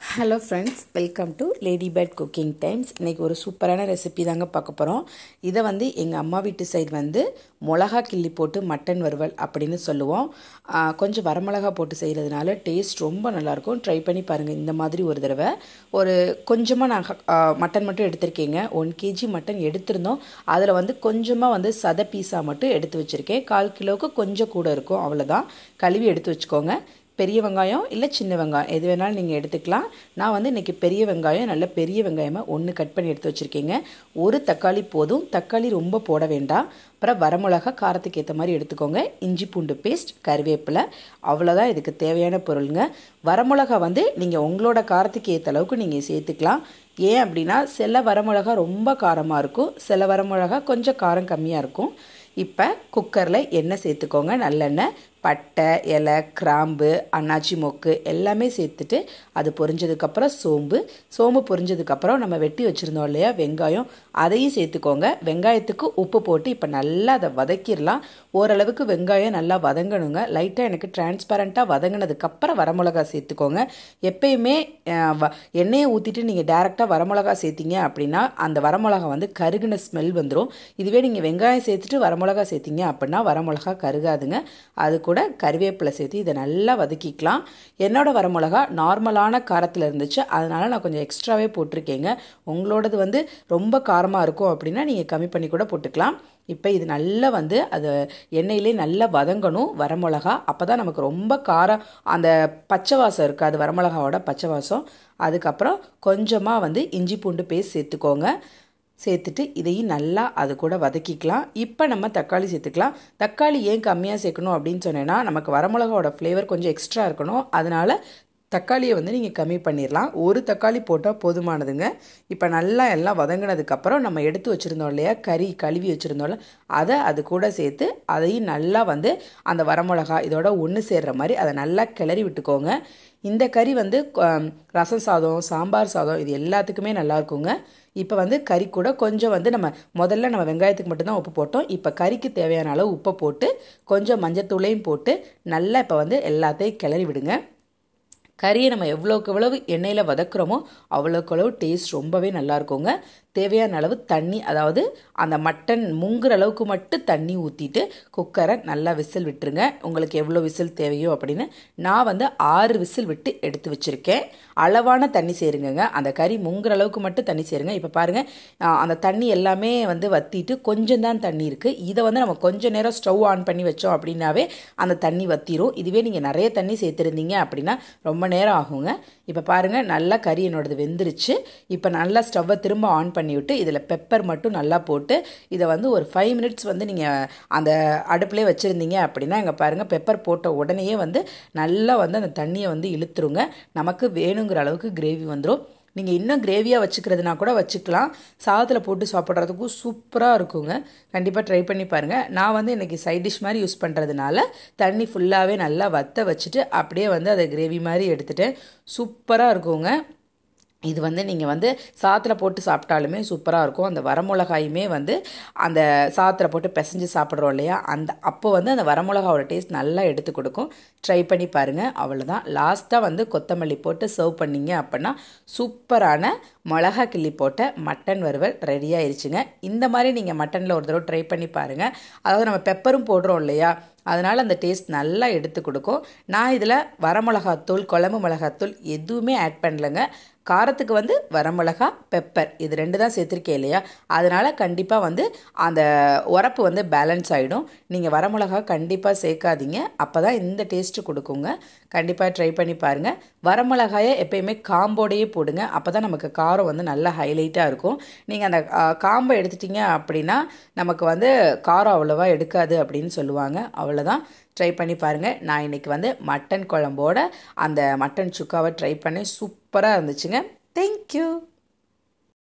hello friends welcome to Lady Bird cooking times இன்றைக்கி ஒரு சூப்பரான ரெசிபி தாங்க பார்க்க போகிறோம் இதை வந்து எங்கள் அம்மா வீட்டு சைடு வந்து மிளகா கிள்ளி போட்டு மட்டன் வறுவல் அப்படின்னு சொல்லுவோம் ஆ, கொஞ்சம் வரமிளகா போட்டு செய்கிறதுனால டேஸ்ட் ரொம்ப நல்லாயிருக்கும் ட்ரை பண்ணி பாருங்கள் இந்த மாதிரி ஒரு தடவை ஒரு கொஞ்சமாக நான் ஆ, மட்டன் மட்டும் எடுத்திருக்கேங்க ஒன் கேஜி மட்டன் எடுத்திருந்தோம் அதில் வந்து கொஞ்சமாக வந்து சத பீஸா மட்டும் எடுத்து வச்சுருக்கேன் கால் கிலோவுக்கு கொஞ்சம் கூட இருக்கும் அவ்வளோதான் கழுவி எடுத்து வச்சுக்கோங்க பெரிய வெங்காயம் இல்லை சின்ன வெங்காயம் எது வேணாலும் நீங்கள் எடுத்துக்கலாம் நான் வந்து இன்றைக்கி பெரிய வெங்காயம் நல்ல பெரிய வெங்காயமாக ஒன்று கட் பண்ணி எடுத்து வச்சுருக்கீங்க ஒரு தக்காளி போதும் தக்காளி ரொம்ப போட வேண்டாம் அப்புறம் வரமிளகா காரத்துக்கு ஏற்ற மாதிரி எடுத்துக்கோங்க இஞ்சி பூண்டு பேஸ்ட் கருவேப்பிலை அவ்வளோதான் இதுக்கு தேவையான பொருளுங்க வரமிளகா வந்து நீங்கள் உங்களோட காரத்துக்கு ஏற்ற அளவுக்கு நீங்கள் சேர்த்துக்கலாம் ஏன் அப்படின்னா சில வரமிளகா ரொம்ப காரமாக இருக்கும் சில வரமிளகா கொஞ்சம் காரம் கம்மியாக இருக்கும் இப்போ குக்கரில் எண்ணெய் சேர்த்துக்கோங்க நல்லெண்ணெய் பட்டை இலை கிராம்பு அன்னாச்சி மொக்கு எல்லாமே சேர்த்துட்டு அது பொரிஞ்சதுக்கப்புறம் சோம்பு சோம்பு பொரிஞ்சதுக்கப்புறம் நம்ம வெட்டி வச்சுருந்தோம் இல்லையா வெங்காயம் அதையும் சேர்த்துக்கோங்க வெங்காயத்துக்கு உப்பு போட்டு இப்போ நல்லா அதை வதக்கிடலாம் ஓரளவுக்கு வெங்காயம் நல்லா வதங்கணுங்க லைட்டாக எனக்கு டிரான்ஸ்பரண்ட்டாக வதங்கினதுக்கப்புறம் வரமிளகா சேர்த்துக்கோங்க எப்பயுமே அஹ், வ- எண்ணெயை ஊற்றிட்டு நீங்கள் டேரெக்டாக வரமிளகா சேர்த்தீங்க அப்படின்னா அந்த வரமிளகா வந்து கருகுன ஸ்மெல் வந்துடும் இதுவே நீங்கள் வெங்காயம் சேர்த்துட்டு வரமிளகா சேர்த்தீங்க அப்படின்னா வரமிளகா கருகாதுங்க அது கூட கருவேப்பிலை சேர்த்து இதை நல்லா வதக்கிக்கலாம் என்னோட வரமிளகா நார்மலான காரத்தில் இருந்துச்சு அதனால நான் கொஞ்சம் எக்ஸ்ட்ராவே போட்டிருக்கேங்க உங்களோடது வந்து ரொம்ப காரமாக இருக்கும் அப்படின்னா நீங்கள் கம்மி பண்ணி கூட போட்டுக்கலாம் இப்போ இது நல்லா வந்து அது எண்ணெயிலே நல்லா வதங்கணும் வரமிளகா அப்போ தான் நமக்கு ரொம்ப காரம் அந்த பச்சை வாசம் இருக்காது வரமிளகாவோட பச்சை வாசம் அதுக்கப்புறம் கொஞ்சமாக வந்து இஞ்சி பூண்டு பேஸ்ட் சேர்த்துக்கோங்க சேர்த்துட்டு இதையும் நல்லா அது கூட வதக்கிக்கலாம் இப்போ நம்ம தக்காளி சேர்த்துக்கலாம் தக்காளி ஏன் கம்மியாக சேர்க்கணும் அப்படின்னு சொன்னேன்னா நமக்கு வரமிளகாவோட ஃப்ளேவர் கொஞ்சம் எக்ஸ்ட்ரா இருக்கணும் அதனால தக்காளியை வந்து நீங்கள் கம்மி பண்ணிடலாம் ஒரு தக்காளி போட்டால் போதுமானதுங்க இப்போ நல்லா எல்லாம் வதங்கினதுக்கப்புறம் நம்ம எடுத்து வச்சுருந்தோம் இல்லையா கறி கழுவி வச்சுருந்தோம்ல அதை அது கூட சேர்த்து அதையும் நல்லா வந்து அந்த வரமிளகா இதோட ஒன்று சேர்ற மாதிரி அதை நல்லா கிளறி விட்டுக்கோங்க இந்த கறி வந்து ஆம், ரசம் சாதம் சாம்பார் சாதம் இது எல்லாத்துக்குமே நல்லா இருக்குங்க இப்போ வந்து கறி கூட கொஞ்சம் வந்து நம்ம முதல்ல நம்ம வெங்காயத்துக்கு மட்டும்தான் உப்பு போட்டோம் இப்போ கறிக்கு தேவையான அளவு உப்பை போட்டு கொஞ்சம் மஞ்சத்தூளையும் போட்டு நல்லா இப்போ வந்து எல்லாத்தையும் கிளறி விடுங்க கறியை நம்ம எவ்வளோக்கு எவ்வளவு எண்ணெயில் வதக்குறோமோ அவ்வளோக்கு அளவு டேஸ்ட் ரொம்பவே நல்லா இருக்குங்க தேவையான அளவு தண்ணி அதாவது அந்த மட்டன் முங்குற அளவுக்கு மட்டும் தண்ணி ஊற்றிட்டு குக்கரை நல்லா விசில் விட்டுருங்க உங்களுக்கு எவ்வளோ விசில் தேவையோ அப்படின்னு நான் வந்து ஆறு விசில் விட்டு எடுத்து வச்சுருக்கேன் அளவான தண்ணி சேருங்கங்க அந்த கறி முங்குற அளவுக்கு மட்டும் தண்ணி சேருங்க இப்போ பாருங்கள் அந்த தண்ணி எல்லாமே வந்து வற்றிட்டு கொஞ்சம் தான் தண்ணி இருக்குது இதை வந்து நம்ம கொஞ்சம் நேரம் ஸ்டவ் ஆன் பண்ணி வச்சோம் அப்படின்னாவே அந்த தண்ணி வற்றிரும் இதுவே நீங்கள் நிறைய தண்ணி சேர்த்துருந்தீங்க அப்படின்னா ரொம்ப நேரம் ஆகுங்க இப்போ பாருங்கள் நல்லா கறி என்னோடது வெந்துருச்சு இப்போ நல்லா ஸ்டவ்வை திரும்ப ஆன் பண்ணி விட்டு இதில் பெப்பர் மட்டும் நல்லா போட்டு இதை வந்து ஒரு ஃபைவ் மினிட்ஸ் வந்து நீங்கள் அந்த அடுப்புலேயே வச்சுருந்தீங்க அப்படின்னா இங்கே பாருங்கள் பெப்பர் போட்ட உடனேயே வந்து நல்லா வந்து அந்த தண்ணியை வந்து இழுத்துருங்க நமக்கு வேணுங்கிற அளவுக்கு கிரேவி வந்துடும் நீங்கள் இன்னும் கிரேவியாக வச்சுக்கிறதுனா கூட வச்சுக்கலாம் சாதத்தில் போட்டு சாப்பிட்றதுக்கும் சூப்பராக இருக்குங்க கண்டிப்பாக ட்ரை பண்ணி பாருங்கள் நான் வந்து இன்றைக்கி சைட் டிஷ் மாதிரி யூஸ் பண்ணுறதுனால தண்ணி ஃபுல்லாகவே நல்லா வத்த வச்சுட்டு அப்படியே வந்து அதை கிரேவி மாதிரி எடுத்துட்டேன் சூப்பராக இருக்குங்க இது வந்து நீங்கள் வந்து சாத்தில் போட்டு சாப்பிட்டாலுமே சூப்பராக இருக்கும் அந்த வரமிளகாயுமே வந்து அந்த சாத்தில் போட்டு பிசைஞ்சு சாப்பிட்றோம் இல்லையா அந்த அப்போ வந்து அந்த வரமிளகாவோட டேஸ்ட் நல்லா எடுத்து கொடுக்கும் ட்ரை பண்ணி பாருங்கள் அவ்வளோதான் லாஸ்ட்டாக வந்து கொத்தமல்லி போட்டு சர்வ் பண்ணீங்க அப்படின்னா சூப்பரான மிளகா கிள்ளி போட்ட மட்டன் வறுவல் ரெடி ஆயிருச்சுங்க இந்த மாதிரி நீங்கள் மட்டனில் ஒரு தடவை ட்ரை பண்ணி பாருங்கள் அதாவது நம்ம பெப்பரும் போடுறோம் இல்லையா அதனால் அந்த டேஸ்ட் நல்லா எடுத்து கொடுக்கும் நான் இதில் வரமிளகாத்தூள் குழம்பு மிளகாத்தூள் எதுவுமே ஆட் பண்ணலைங்க காரத்துக்கு வந்து வரமிளகா பெப்பர் இது ரெண்டு தான் சேர்த்துருக்கேன் இல்லையா அதனால் கண்டிப்பாக வந்து அந்த உரப்பு வந்து பேலன்ஸ் ஆகிடும் நீங்கள் வரமிளகா கண்டிப்பாக சேர்க்காதீங்க அப்போ தான் இந்த டேஸ்ட்டு கொடுக்குங்க கண்டிப்பாக ட்ரை பண்ணி பாருங்கள் வரமிளகாயை எப்பயுமே காம்போடையே போடுங்க அப்போ தான் நமக்கு காரம் வந்து நல்லா ஹைலைட்டாக இருக்கும் நீங்கள் அந்த ஆ, காம்பை எடுத்துட்டீங்க அப்படின்னா நமக்கு வந்து காரம் அவ்வளோவா எடுக்காது அப்படின்னு சொல்லுவாங்க அவ்வளோதான் ட்ரை பண்ணி பாருங்கள் நான் இன்றைக்கி வந்து மட்டன் குழம்போட அந்த மட்டன் சுக்காவை ட்ரை பண்ணி சூப்பராக இருந்துச்சுங்க தேங்க்யூ